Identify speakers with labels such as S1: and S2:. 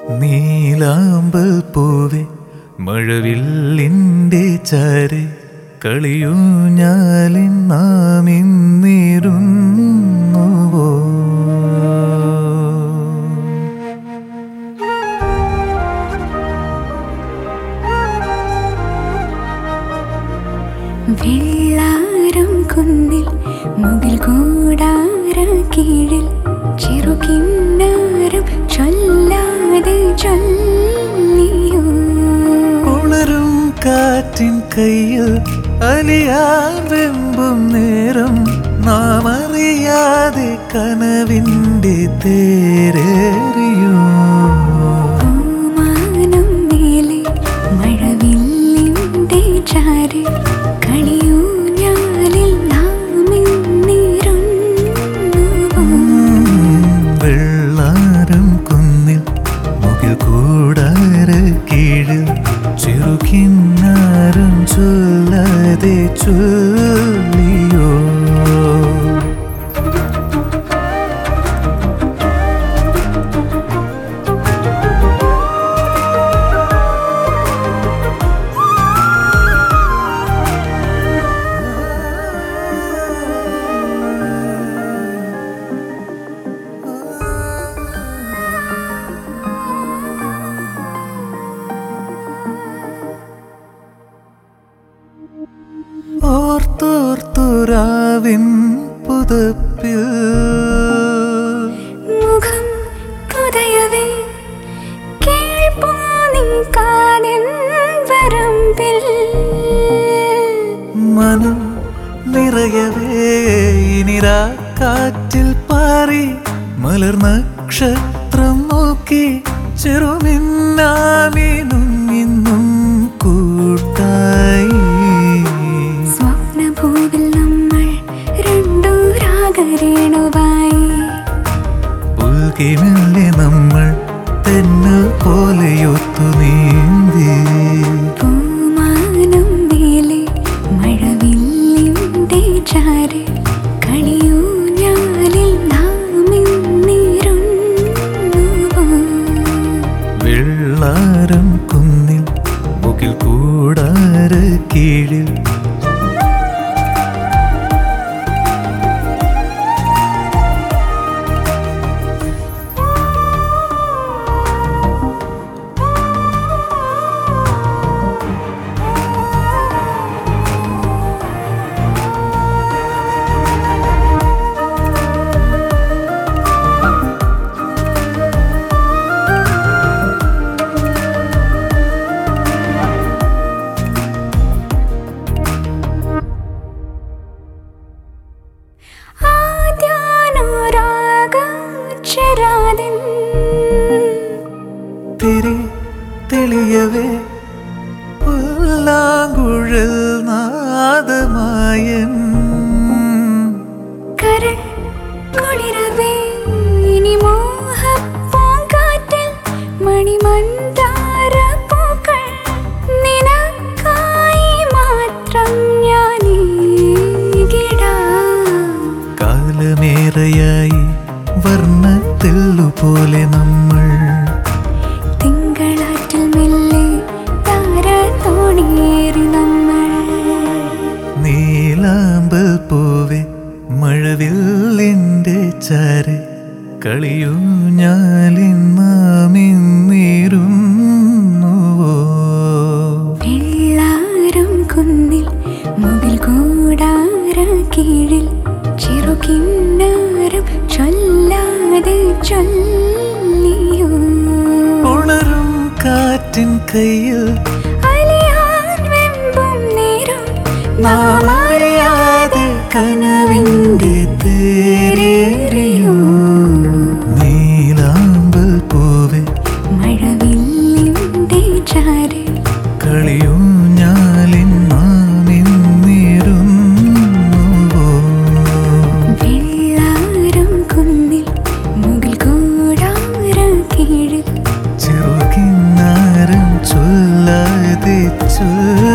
S1: നീലാമ്പൽ പൂവെ മഴവില്ലിൻ്റെ ചാരെ കളിയൂ ഞാലിൻ നാം ഇന്നിരുന്നുവോ
S2: വെള്ളാരം കുന്നിൽ മുകിൽ കൂടാര കീഴിൽ ചെറുകിന്നാരം ചൊല്ലാതെ ചൊല്ലിയോ
S1: ഉണരും കാറ്റിൻ കയ്യിൽ അലിയാൻ വെമ്പും നേരം നാം അറിയാതെ കനവിൻ്റെ തേരേറിയോ
S2: പൂമാനം മേലെ മഴവില്ലിൻ്റെ ചാരെ കളിയൂ ഞാലിൽ നാം ഇന്നിരുന്നുവോ
S1: വെള്ളാരം കുന്നിൽ മുകിൽ കൂടാര കീഴിൽ ചെറുകിന്നാരം ചൊല്ലാതെ ചൊല്ലിയോ ഓർത്തോർത്തുരാവിൻ പുതപ്പിൽ
S2: മുഖം പുതയവേ കേൾപ്പോ നീ കാതിൻ വരമ്പിൽ
S1: മനം നിറയവേ ഇനിരാ കാറ്റിൽ പാറി മലർ നക്ഷത്രം നോക്കി ചെറുമിന്നാമിനും ഇന്നും കൂട്ടായി
S2: സ്വപ്നഭൂവിൽ നമ്മൾ രണ്ടു രാഗരേണുവായി
S1: പുൽകിമില്ലേ നമ്മൾ തെന്നൽ പോലെയൊത്തു നീന്തി
S2: പൂമാനം മേലെ മഴവില്ലിൻ്റെ ചാരെ കളിയൂ ഞാലിൽ നാം ഇന്നിരുന്നുവോ
S1: വെള്ളാരം കുന്നിൽ മുകിൽ കൂടാര കീഴിൽ
S2: ആദ്യാനുരാഗാക്ഷരാദിൻ
S1: തിരി തെളിയവേ പുല്ലാങ്കുഴൽ നാദമായൻ
S2: കരൾ കുളിരവേ ഇനി മോഹപ്പൂങ്കാറ്റിൽ മണിമന്ദാര പൂക്കൾ നിനക്കായി മാത്രം ഞാനീകിടാം
S1: കാലമേറെയായി വർണ്ണത്തെല്ലുപോലെ നമ്മൾ
S2: തിങ്കളാറ്റിൽ മെല്ലെ താര തോണിയേറി നമ്മൾ
S1: നീലാമ്പൽ പൂവെ മഴവില്ലിൻ്റെ ചാരെ കളിയൂ ഞാലിന്നാമിന്നിരുന്നുവോ
S2: വെള്ളാരം കുന്നിൽ മുകിൽ കൂടാര കീഴിൽ ചെറുകിന്നാരം ചൊല്ലാതെ ചൊല്ലിയോ
S1: ഉണരും കാറ്റിൻ കയ്യിൽ
S2: അലിയാൻ വെമ്പും നേരം
S1: നാം അറിയാതെ കനവിൻ്റെ തേരേറിയോ നീലാമ്പൽ പൂവെ
S2: മഴവില്ലിൻ്റെ ചാരെ
S1: കളിയൂ ഞാലിൻ നാമിന്നിരുന്നുവോ
S2: വെള്ളാരം കുന്നിൽ മുകിൽ കൂടാര കീഴിൽ
S1: ചെറുകിന്നാരം ചൊല്ലാതെ ചൊല്ല